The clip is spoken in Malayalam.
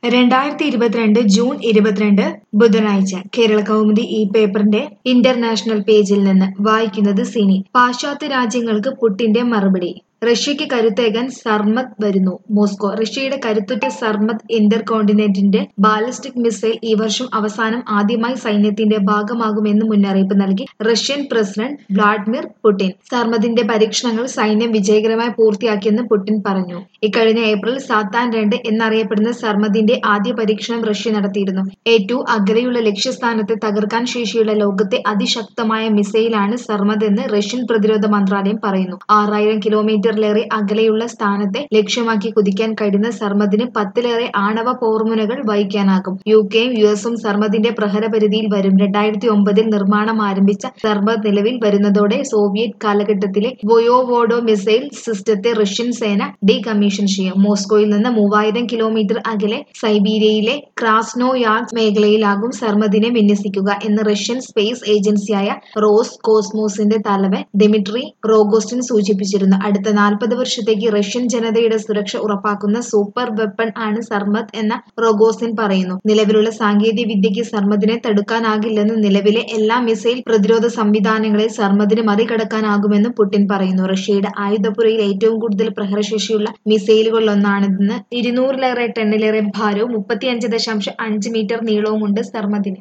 രണ്ടായിരത്തി ഇരുപത്തിരണ്ട് ജൂൺ ഇരുപത്തിരണ്ട് ബുധനാഴ്ച കേരള കൗമുദി ഈ പേപ്പറിന്റെ ഇന്റർനാഷണൽ പേജിൽ നിന്ന് വായിക്കുന്നത് സിനി പാശ്ചാത്യ രാജ്യങ്ങൾക്ക് പുട്ടിന്റെ മറുപടി റഷ്യയ്ക്ക് കരുത്തേകാൻ സർമത് വരുന്നു മോസ്കോ റഷ്യയുടെ കരുത്തുറ്റ സർമത് ഇന്റർ കോണ്ടിനെന്റിന്റെ ബാലിസ്റ്റിക് മിസൈൽ ഈ വർഷം അവസാനം ആദ്യമായി സൈന്യത്തിന്റെ ഭാഗമാകുമെന്ന് മുന്നറിയിപ്പ് നൽകി റഷ്യൻ പ്രസിഡന്റ് വ്ളാഡിമിർ പുടിൻ സർമതിന്റെ പരീക്ഷണങ്ങൾ സൈന്യം വിജയകരമായി പൂർത്തിയാക്കിയെന്ന് പുടിൻ പറഞ്ഞു ഇക്കഴിഞ്ഞ ഏപ്രിൽ സാത്താൻ രണ്ട് എന്നറിയപ്പെടുന്ന സർമതിന്റെ ആദ്യ പരീക്ഷണം റഷ്യ നടത്തിയിരുന്നു ഏറ്റവും അകലെയുള്ള ലക്ഷ്യസ്ഥാനത്തെ തകർക്കാൻ ശേഷിയുള്ള ലോകത്തെ അതിശക്തമായ മിസൈലാണ് സർമത് എന്ന് റഷ്യൻ പ്രതിരോധ മന്ത്രാലയം പറയുന്നു ആറായിരം കിലോമീറ്ററിലേറെ അകലെയുള്ള സ്ഥാനത്തെ ലക്ഷ്യമാക്കി കുതിക്കാൻ കഴിയുന്ന സർമതിന് പത്തിലേറെ ആണവ പോർമുനകൾ വഹിക്കാനാകും യു കെയും യു എസും സർമതിന്റെ പ്രഹരപരിധിയിൽ വരും രണ്ടായിരത്തി ഒമ്പതിൽ നിർമ്മാണം ആരംഭിച്ച സർമത് നിലവിൽ വരുന്നതോടെ സോവിയറ്റ് കാലഘട്ടത്തിലെ വോയോവോഡോ മിസൈൽ സിസ്റ്റത്തെ റഷ്യൻ സേന ഡീകമ്മീഷൻ ചെയ്യും മോസ്കോയിൽ നിന്ന് മൂവായിരം കിലോമീറ്റർ അകലെ സൈബീരിയയിലെ ക്രാസ്നോയാർഡ് മേഖലയിലാകും സർമതിനെ വിന്യസിക്കുക എന്ന് റഷ്യൻ സ്പേസ് ഏജൻസിയായ റോസ് കോസ്മോസിന്റെ തലവൻ ദിമിട്രി റോഗോസ്റ്റിൻ സൂചിപ്പിച്ചിരുന്നു അടുത്ത നാൽപ്പത് വർഷത്തേക്ക് റഷ്യൻ ജനതയുടെ സുരക്ഷ ഉറപ്പാക്കുന്ന സൂപ്പർ വെപ്പൺ ആണ് സർമത് എന്ന റോഗോസിൻ പറയുന്നു നിലവിലുള്ള സാങ്കേതിക വിദ്യയ്ക്ക് സർമതിനെ തടുക്കാനാകില്ലെന്ന് നിലവിലെ എല്ലാ മിസൈൽ പ്രതിരോധ സംവിധാനങ്ങളെ സർമതിന് മറികടക്കാനാകുമെന്ന് പുടിൻ പറയുന്നു റഷ്യയുടെ ആയുധപ്പുരയിൽ ഏറ്റവും കൂടുതൽ പ്രഹരശേഷിയുള്ള മിസൈലുകളിലൊന്നാണിതെന്ന് ഇരുന്നൂറിലേറെ ടണ്ണിലേറെ ഭാരവും മുപ്പത്തിയഞ്ച് ദശാംശം അഞ്ച് മീറ്റർ നീളവുമുണ്ട് സർമതിന്